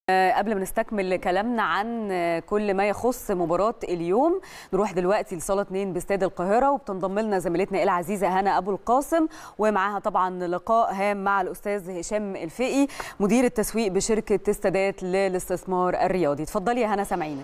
قبل ما نستكمل كلامنا عن كل ما يخص مباراة اليوم نروح دلوقتي لصالة 2 باستاد القاهرة وبتنضم لنا زميلتنا العزيزة هنا أبو القاسم ومعاها طبعا لقاء هام مع الأستاذ هشام الفقي مدير التسويق بشركة استادات للاستثمار الرياضي اتفضلي يا هنا سامعينك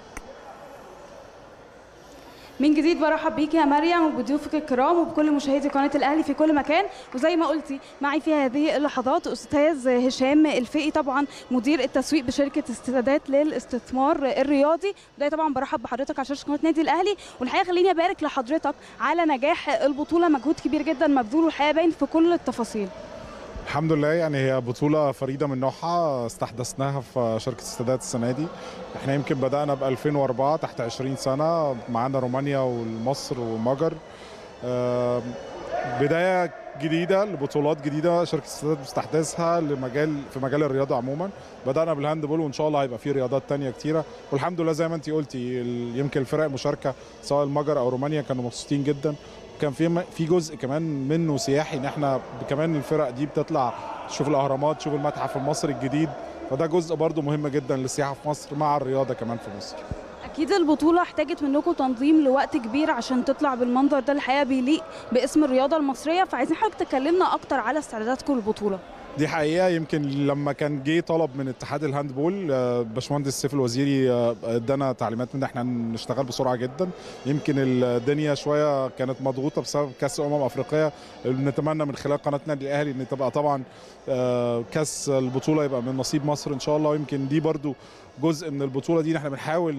من جديد برحب بيكي يا مريم وبضيوفك الكرام وبكل مشاهدي قناه الاهلي في كل مكان وزي ما قلتي معي في هذه اللحظات استاذ هشام الفقي طبعا مدير التسويق بشركه استادات للاستثمار الرياضي بدايه طبعا برحب بحضرتك على شاشه قناه نادي الاهلي والحقيقه خليني ابارك لحضرتك على نجاح البطوله مجهود كبير جدا مبذول والحقيقه باين في كل التفاصيل الحمد لله يعني هي بطولة فريدة من نوعها استحدثناها في شركة استادات السنة دي احنا يمكن بدأنا ب 2004 تحت 20 سنة معانا رومانيا ومصر ومجر آه بداية جديدة لبطولات جديدة شركة استادات بتستحدثها لمجال في مجال الرياضة عموما بدأنا بالهاندبول وإن شاء الله هيبقى في رياضات تانية كتيرة والحمد لله زي ما أنت قلتي يمكن الفرق المشاركة سواء المجر أو رومانيا كانوا مبسوطين جدا كان في في جزء كمان منه سياحي ان احنا كمان الفرق دي بتطلع تشوف الاهرامات تشوف المتحف المصري الجديد فده جزء برضو مهم جدا للسياحه في مصر مع الرياضه كمان في مصر اكيد البطوله احتاجت منكم تنظيم لوقت كبير عشان تطلع بالمنظر ده الحقيقه بيليق باسم الرياضه المصريه فعايزين حضرتك تكلمنا اكتر على استعداداتكم للبطوله دي حقيقه يمكن لما كان جه طلب من اتحاد الهاندبول باشمهندس سيف الوزيري ادانا تعليمات ان احنا نشتغل بسرعه جدا يمكن الدنيا شويه كانت مضغوطه بسبب كاس امم افريقيا نتمنى من خلال قناه نادي الاهلي ان تبقى طبعا كاس البطوله يبقى من نصيب مصر ان شاء الله ويمكن دي برضو جزء من البطوله دي احنا بنحاول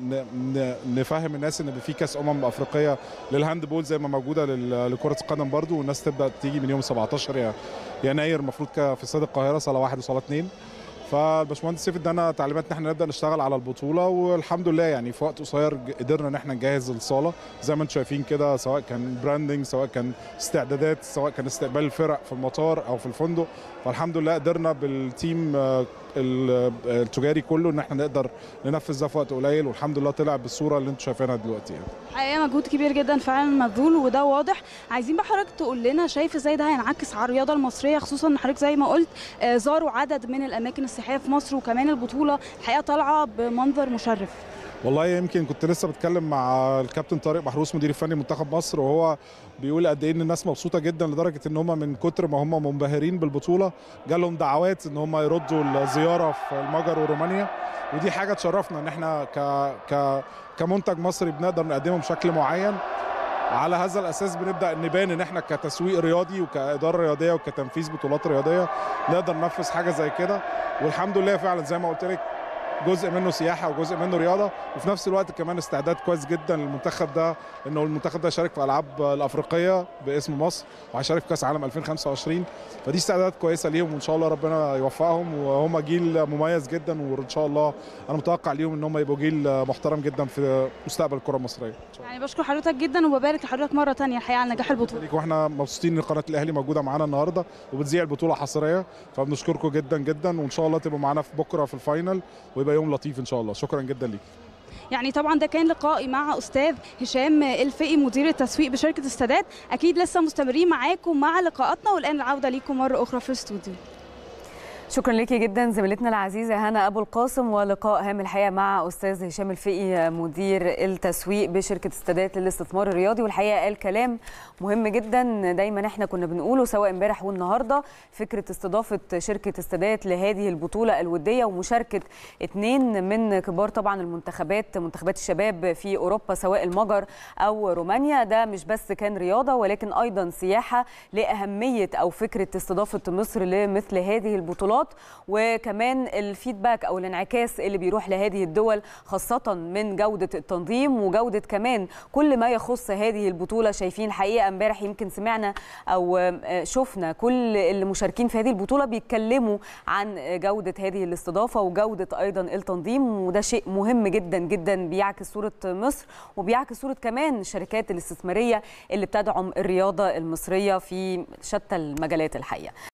نفهم الناس ان في كاس امم افريقيه للهاندبول زي ما موجوده لكره القدم برضو والناس تبدا تيجي من يوم 17 يناير المفروض في استاد القاهره صاله واحد وصاله اثنين فالباشمهندس سيف ادانا تعليمات ان احنا نبدا نشتغل على البطوله والحمد لله يعني في وقت قصير قدرنا ان احنا نجهز الصاله زي ما انتم شايفين كده سواء كان براندنج سواء كان استعدادات سواء كان استقبال الفرق في المطار او في الفندق فالحمد لله قدرنا بالتيم التجاري كله ان احنا نقدر ننفذ ده في وقت قليل والحمد لله طلع بالصوره اللي انتم شايفينها دلوقتي يعني. حقيقه مجهود كبير جدا فعلا مبذول وده واضح عايزين بقى حضرتك تقول لنا شايف ازاي ده هينعكس على الرياضه المصريه خصوصا ان حضرتك زي ما قلت زاروا عدد من الاماكن السياحيه في مصر وكمان البطوله الحقيقه طالعه بمنظر مشرف والله يمكن كنت لسه بتكلم مع الكابتن طارق محروس مدير الفني منتخب مصر وهو بيقول قد ايه ان الناس مبسوطه جدا لدرجه ان هم من كتر ما هم منبهرين بالبطوله جالهم دعوات ان هم يردوا الزياره في المجر ورومانيا ودي حاجه تشرفنا ان احنا ك ك كمنتج مصري بنقدر نقدمه بشكل معين على هذا الاساس بنبدا نبان ان احنا كتسويق رياضي وكاداره رياضيه وكتنفيذ بطولات رياضيه نقدر ننفذ حاجه زي كده والحمد لله فعلا زي ما قلت لك جزء منه سياحه وجزء منه رياضه وفي نفس الوقت كمان استعداد كويس جدا للمنتخب ده انه المنتخب ده شارك في الالعاب الافريقيه باسم مصر وهيشارك في كاس عالم 2025 فدي استعدادات كويسه ليهم وان شاء الله ربنا يوفقهم وهم جيل مميز جدا وان شاء الله انا متوقع ليهم ان هم يبقوا جيل محترم جدا في مستقبل الكره المصريه يعني بشكر حضرتك جدا وببارك لحضرتك مره ثانيه الحقيقه على نجاح البطوله واحنا مبسوطين ان قناه الاهلي موجوده معانا النهارده وبتذيع البطوله حصريه فبنشكركم جدا جدا وان شاء الله تبقوا معانا في بكره في الفاينل ويبقى يوم لطيف ان شاء الله شكرا جدا ليك يعني طبعا ده كان لقائي مع استاذ هشام الفقي مدير التسويق بشركه استادات اكيد لسه مستمرين معاكم مع لقاءاتنا والان العوده ليكم مره اخرى في الاستوديو شكرا ليكي جدا زميلتنا العزيزه هنا ابو القاسم ولقاء هام الحقيقه مع استاذ هشام الفقي مدير التسويق بشركه استادات للاستثمار الرياضي والحقيقه قال كلام مهم جدا دايما احنا كنا بنقوله سواء امبارح والنهارده فكره استضافه شركه استادات لهذه البطوله الوديه ومشاركه اثنين من كبار طبعا المنتخبات منتخبات الشباب في اوروبا سواء المجر او رومانيا ده مش بس كان رياضه ولكن ايضا سياحه لاهميه او فكره استضافه مصر لمثل هذه البطولات البطولات وكمان الفيدباك او الانعكاس اللي بيروح لهذه الدول خاصه من جوده التنظيم وجوده كمان كل ما يخص هذه البطوله شايفين الحقيقه امبارح يمكن سمعنا او شفنا كل المشاركين في هذه البطوله بيتكلموا عن جوده هذه الاستضافه وجوده ايضا التنظيم وده شيء مهم جدا جدا بيعكس صوره مصر وبيعكس صوره كمان الشركات الاستثماريه اللي بتدعم الرياضه المصريه في شتى المجالات الحقيقه